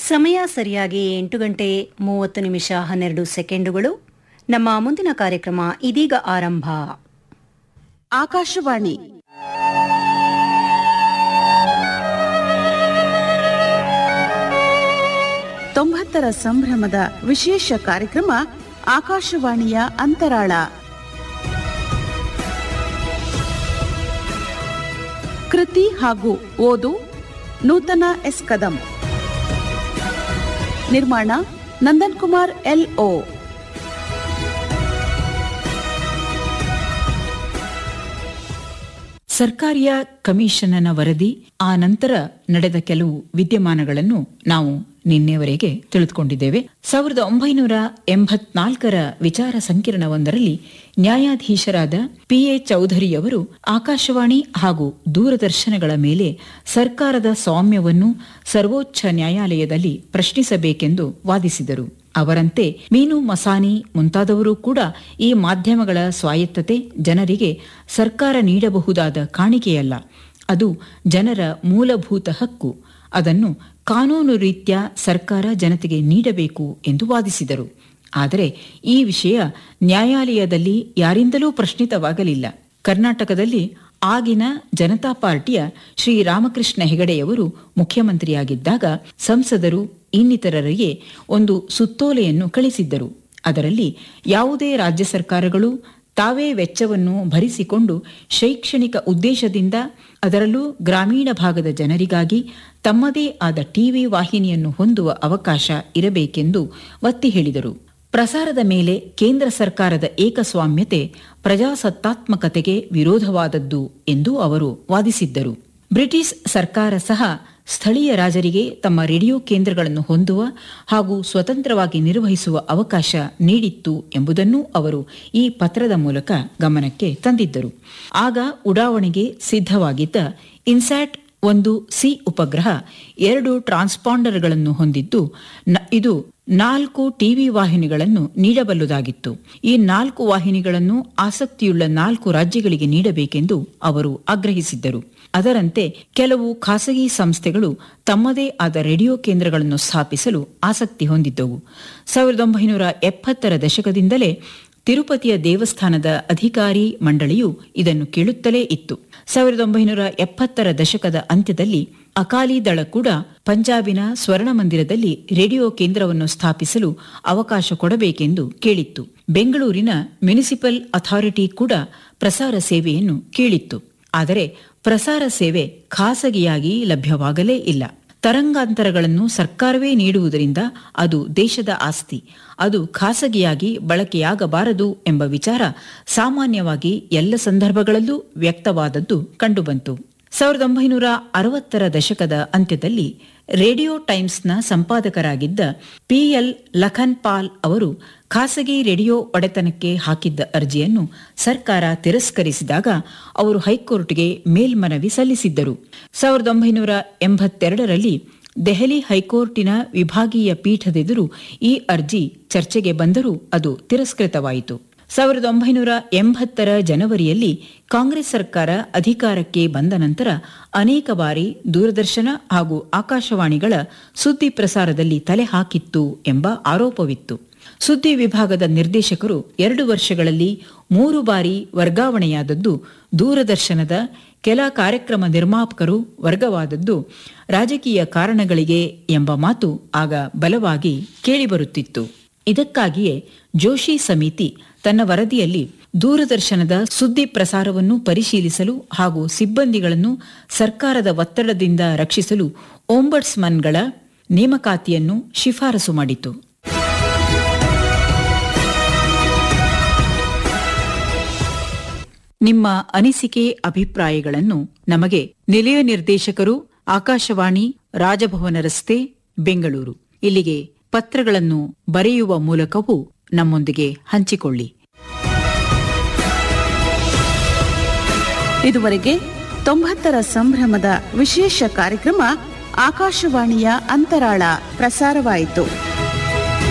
ಸಮಯ ಸರಿಯಾಗಿ ಎಂಟು ಗಂಟೆ ಮೂವತ್ತು ನಿಮಿಷ ಹನ್ನೆರಡು ಸೆಕೆಂಡುಗಳು ನಮ್ಮ ಮುಂದಿನ ಕಾರ್ಯಕ್ರಮ ಇದೀಗ ಆರಂಭ ಆಕಾಶವಾಣಿ ತೊಂಬತ್ತರ ಸಂಭ್ರಮದ ವಿಶೇಷ ಕಾರ್ಯಕ್ರಮ ಆಕಾಶವಾಣಿಯ ಅಂತರಾಳ ಕೃತಿ ಹಾಗೂ ಓದು ನೂತನ ಎಸ್ ಕದಂ ನಿರ್ಮಾಣ ನಂದನ್ ಕುಮಾರ್ ಎಲ್ ಓ ಸರ್ಕಾರಿಯ ಕಮಿಷನ್ನ ವರದಿ ಆ ನಂತರ ನಡೆದ ಕೆಲವು ವಿದ್ಯಮಾನಗಳನ್ನು ನಾವು ನಿನ್ನೆವರೆಗೆ ತಿಳಿದುಕೊಂಡಿದ್ದೇವೆ ಸಾವಿರದ ಒಂಬೈನೂರ ಎಂಬತ್ನಾಲ್ಕರ ವಿಚಾರ ಸಂಕಿರಣವೊಂದರಲ್ಲಿ ನ್ಯಾಯಾಧೀಶರಾದ ಪಿಎ ಚೌಧರಿಯವರು ಆಕಾಶವಾಣಿ ಹಾಗೂ ದೂರದರ್ಶನಗಳ ಮೇಲೆ ಸರ್ಕಾರದ ಸ್ವಾಮ್ಯವನ್ನು ಸರ್ವೋಚ್ಚ ನ್ಯಾಯಾಲಯದಲ್ಲಿ ಪ್ರಶ್ನಿಸಬೇಕೆಂದು ವಾದಿಸಿದರು ಅವರಂತೆ ಮೀನು ಮಸಾನಿ ಮುಂತಾದವರು ಕೂಡ ಈ ಮಾಧ್ಯಮಗಳ ಸ್ವಾಯತ್ತತೆ ಜನರಿಗೆ ಸರ್ಕಾರ ನೀಡಬಹುದಾದ ಕಾಣಿಕೆಯಲ್ಲ ಅದು ಜನರ ಮೂಲಭೂತ ಹಕ್ಕು ಅದನ್ನು ಕಾನೂನು ರೀತ್ಯ ಸರ್ಕಾರ ಜನತೆಗೆ ನೀಡಬೇಕು ಎಂದು ವಾದಿಸಿದರು ಆದರೆ ಈ ವಿಷಯ ನ್ಯಾಯಾಲಯದಲ್ಲಿ ಯಾರಿಂದಲೂ ಪ್ರಶ್ನಿತವಾಗಲಿಲ್ಲ ಕರ್ನಾಟಕದಲ್ಲಿ ಆಗಿನ ಜನತಾ ಪಾರ್ಟಿಯ ಶ್ರೀ ರಾಮಕೃಷ್ಣ ಹೆಗಡೆಯವರು ಮುಖ್ಯಮಂತ್ರಿಯಾಗಿದ್ದಾಗ ಸಂಸದರು ಇನ್ನಿತರರಿಗೆ ಒಂದು ಸುತ್ತೋಲೆಯನ್ನು ಕಳಿಸಿದ್ದರು ಅದರಲ್ಲಿ ಯಾವುದೇ ರಾಜ್ಯ ಸರ್ಕಾರಗಳು ತಾವೇ ವೆಚ್ಚವನ್ನು ಭರಿಸಿಕೊಂಡು ಶೈಕ್ಷಣಿಕ ಉದ್ದೇಶದಿಂದ ಅದರಲ್ಲೂ ಗ್ರಾಮೀಣ ಭಾಗದ ಜನರಿಗಾಗಿ ತಮ್ಮದೇ ಆದ ಟಿವಿ ವಾಹಿನಿಯನ್ನು ಹೊಂದುವ ಅವಕಾಶ ಇರಬೇಕೆಂದು ಒತ್ತಿ ಹೇಳಿದರು ಪ್ರಸಾರದ ಮೇಲೆ ಕೇಂದ್ರ ಸರ್ಕಾರದ ಏಕಸ್ವಾಮ್ಯತೆ ಪ್ರಜಾಸತ್ತಾತ್ಮಕತೆಗೆ ವಿರೋಧವಾದದ್ದು ಎಂದು ಅವರು ವಾದಿಸಿದ್ದರು ಬ್ರಿಟಿಷ್ ಸರ್ಕಾರ ಸಹ ಸ್ಥಳೀಯ ರಾಜರಿಗೆ ತಮ್ಮ ರೇಡಿಯೋ ಕೇಂದ್ರಗಳನ್ನು ಹೊಂದುವ ಹಾಗೂ ಸ್ವತಂತ್ರವಾಗಿ ನಿರ್ವಹಿಸುವ ಅವಕಾಶ ನೀಡಿತ್ತು ಎಂಬುದನ್ನು ಅವರು ಈ ಪತ್ರದ ಮೂಲಕ ಗಮನಕ್ಕೆ ತಂದಿದ್ದರು ಆಗ ಉಡಾವಣೆಗೆ ಸಿದ್ಧವಾಗಿದ್ದ ಇನ್ಸ್ಯಾಟ್ ಒಂದು ಸಿ ಉಪಗ್ರಹ ಎರಡು ಟ್ರಾನ್ಸ್ಪಾಂಡರ್ಗಳನ್ನು ಹೊಂದಿದ್ದು ಇದು ನಾಲ್ಕು ಟಿವಿ ವಾಹಿನಿಗಳನ್ನು ನೀಡಬಲ್ಲುದಾಗಿತ್ತು ಈ ನಾಲ್ಕು ವಾಹಿನಿಗಳನ್ನು ಆಸಕ್ತಿಯುಳ್ಳ ನಾಲ್ಕು ರಾಜ್ಯಗಳಿಗೆ ನೀಡಬೇಕೆಂದು ಅವರು ಆಗ್ರಹಿಸಿದ್ದರು ಅದರಂತೆ ಕೆಲವು ಖಾಸಗಿ ಸಂಸ್ಥೆಗಳು ತಮ್ಮದೇ ಆದ ರೇಡಿಯೋ ಕೇಂದ್ರಗಳನ್ನು ಸ್ಥಾಪಿಸಲು ಆಸಕ್ತಿ ಹೊಂದಿದ್ದವು ಸಾವಿರದ ಒಂಬೈನೂರ ಎಪ್ಪತ್ತರ ದಶಕದಿಂದಲೇ ತಿರುಪತಿಯ ದೇವಸ್ಥಾನದ ಅಧಿಕಾರಿ ಮಂಡಳಿಯು ಇದನ್ನು ಕೇಳುತ್ತಲೇ ಇತ್ತು ಸಾವಿರದ ಒಂಬೈನೂರ ಎಪ್ಪತ್ತರ ದಶಕದ ಅಂತ್ಯದಲ್ಲಿ ಅಕಾಲಿ ದಳ ಕೂಡ ಪಂಜಾಬಿನ ಸ್ವರ್ಣ ಮಂದಿರದಲ್ಲಿ ರೇಡಿಯೋ ಕೇಂದ್ರವನ್ನು ಸ್ಥಾಪಿಸಲು ಅವಕಾಶ ಕೊಡಬೇಕೆಂದು ಕೇಳಿತ್ತು ಬೆಂಗಳೂರಿನ ಮುನಿಸಿಪಲ್ ಅಥಾರಿಟಿ ಕೂಡ ಪ್ರಸಾರ ಸೇವೆಯನ್ನು ಕೇಳಿತ್ತು ಆದರೆ ಪ್ರಸಾರ ಸೇವೆ ಖಾಸಗಿಯಾಗಿ ಲಭ್ಯವಾಗಲೇ ಇಲ್ಲ ತರಂಗಾಂತರಗಳನ್ನು ಸರ್ಕಾರವೇ ನೀಡುವುದರಿಂದ ಅದು ದೇಶದ ಆಸ್ತಿ ಅದು ಖಾಸಗಿಯಾಗಿ ಬಳಕೆಯಾಗಬಾರದು ಎಂಬ ವಿಚಾರ ಸಾಮಾನ್ಯವಾಗಿ ಎಲ್ಲ ಸಂದರ್ಭಗಳಲ್ಲೂ ವ್ಯಕ್ತವಾದದ್ದು ಕಂಡುಬಂತು ಸಾವಿರದ ಒಂಬೈನೂರ ಅರವತ್ತರ ದಶಕದ ಅಂತ್ಯದಲ್ಲಿ ರೇಡಿಯೋ ಟೈಮ್ಸ್ನ ಸಂಪಾದಕರಾಗಿದ್ದ ಪಿಎಲ್ ಲಖನ್ ಪಾಲ್ ಅವರು ಖಾಸಗಿ ರೇಡಿಯೋ ಒಡೆತನಕ್ಕೆ ಹಾಕಿದ್ದ ಅರ್ಜಿಯನ್ನು ಸರ್ಕಾರ ತಿರಸ್ಕರಿಸಿದಾಗ ಅವರು ಹೈಕೋರ್ಟ್ಗೆ ಮೇಲ್ಮನವಿ ಸಲ್ಲಿಸಿದ್ದರು ಸಾವಿರದ ಒಂಬೈನೂರ ಎಂಬತ್ತೆರಡರಲ್ಲಿ ದೆಹಲಿ ಹೈಕೋರ್ಟಿನ ವಿಭಾಗೀಯ ಪೀಠದೆದುರು ಈ ಅರ್ಜಿ ಚರ್ಚೆಗೆ ಬಂದರೂ ಅದು ತಿರಸ್ಕೃತವಾಯಿತು ಸಾವಿರದ ಒಂಬೈನೂರ ಎಂಬತ್ತರ ಜನವರಿಯಲ್ಲಿ ಕಾಂಗ್ರೆಸ್ ಸರ್ಕಾರ ಅಧಿಕಾರಕ್ಕೆ ಬಂದ ನಂತರ ಅನೇಕ ಬಾರಿ ದೂರದರ್ಶನ ಹಾಗೂ ಆಕಾಶವಾಣಿಗಳ ಸುದ್ದಿ ಪ್ರಸಾರದಲ್ಲಿ ತಲೆ ಹಾಕಿತ್ತು ಎಂಬ ಆರೋಪವಿತ್ತು ಸುದ್ದಿ ವಿಭಾಗದ ನಿರ್ದೇಶಕರು ಎರಡು ವರ್ಷಗಳಲ್ಲಿ ಮೂರು ಬಾರಿ ವರ್ಗಾವಣೆಯಾದದ್ದು ದೂರದರ್ಶನದ ಕೆಲ ಕಾರ್ಯಕ್ರಮ ನಿರ್ಮಾಪಕರು ವರ್ಗವಾದದ್ದು ರಾಜಕೀಯ ಕಾರಣಗಳಿಗೆ ಎಂಬ ಮಾತು ಆಗ ಬಲವಾಗಿ ಕೇಳಿಬರುತ್ತಿತ್ತು ಇದಕ್ಕಾಗಿಯೇ ಜೋಶಿ ಸಮಿತಿ ತನ್ನ ವರದಿಯಲ್ಲಿ ದೂರದರ್ಶನದ ಸುದ್ದಿ ಪ್ರಸಾರವನ್ನು ಪರಿಶೀಲಿಸಲು ಹಾಗೂ ಸಿಬ್ಬಂದಿಗಳನ್ನು ಸರ್ಕಾರದ ಒತ್ತಡದಿಂದ ರಕ್ಷಿಸಲು ಓಂಬಡ್ಸ್ಮನ್ಗಳ ನೇಮಕಾತಿಯನ್ನು ಶಿಫಾರಸು ಮಾಡಿತು ನಿಮ್ಮ ಅನಿಸಿಕೆ ಅಭಿಪ್ರಾಯಗಳನ್ನು ನಮಗೆ ನಿಲಯ ನಿರ್ದೇಶಕರು ಆಕಾಶವಾಣಿ ರಾಜಭವನ ರಸ್ತೆ ಬೆಂಗಳೂರು ಇಲ್ಲಿಗೆ ಪತ್ರಗಳನ್ನು ಬರೆಯುವ ಮೂಲಕವೂ ನಮ್ಮೊಂದಿಗೆ ಹಂಚಿಕೊಳ್ಳಿ ಇದುವರೆಗೆ ತೊಂಬತ್ತರ ಸಂಭ್ರಮದ ವಿಶೇಷ ಕಾರ್ಯಕ್ರಮ ಆಕಾಶವಾಣಿಯ ಅಂತರಾಳ ಪ್ರಸಾರವಾಯಿತು